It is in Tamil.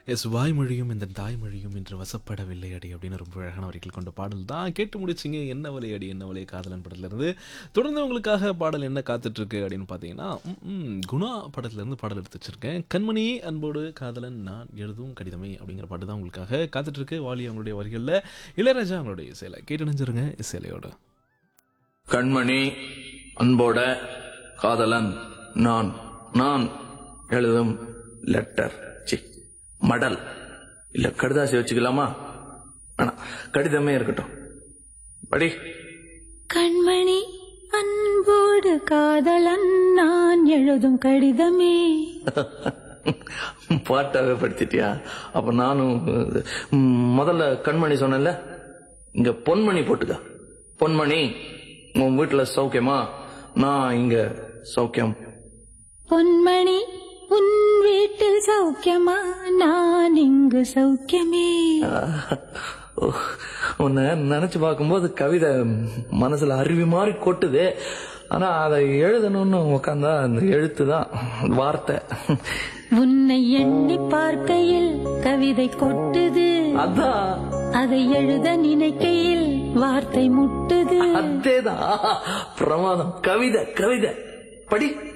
எஸ் வாய்மொழியும் இந்த தாய்மொழியும் இன்று வசப்படவில்லை அடி அப்படின்னு ரொம்ப அழகான வரிகள் கொண்ட பாடல் தான் கேட்டு முடிச்சிங்க என்ன வலை அடி என்ன வலை காதலன் படத்துலேருந்து தொடர்ந்து உங்களுக்காக பாடல் என்ன காத்துட்ருக்கு அப்படின்னு பார்த்தீங்கன்னா ம், ம், குணா படத்துலேருந்து பாடல் எடுத்து வச்சிருக்கேன் கண்மணி அன்போடு காதலன் நான் எழுதும் கடிதமே அப்படிங்கிற பாட்டு தான் உங்களுக்காக காத்துட்ருக்கு வாலி அவங்களுடைய வரிகளில் இளையராஜா அவங்களுடைய இசையில் கேட்டு நினைஞ்சிருங்க இசையிலையோட கண்மணி அன்போட காதலன் நான் நான் எழுதும் லெட்டர் சி மடல் இல்ல கடிதாசி வச்சுக்கலாமா வேணாம் கடிதமே இருக்கட்டும் படி கண்மணி அன்போடு காதலன் நான் எழுதும் கடிதமே பாட்டாவே படுத்திட்டியா அப்ப நானும் ம், முதல்ல கண்மணி சொன்னேன்ல இங்க பொன்மணி போட்டுக்க பொன்மணி உன் வீட்டுல சௌக்கியமா நான் இங்க சௌக்கியம் பொன்மணி உன் வீட்டில் சௌக்கியமா நான் இங்கு சௌக்கியமே ஓ, உன்னை நினைச்சு பார்க்கும்போது கவிதை மனசுல அருவி மாதிரி கொட்டுது ஆனா அதை எழுதணும்னு உக்காந்தா அந்த எழுத்து தான் வார்த்தை உன்னை எண்ணி பார்க்கையில் கவிதை கொட்டுது அதான் அதை எழுத நினைக்கையில் வார்த்தை முட்டுது அதேதான் பிரமாதம் கவிதை கவிதை படி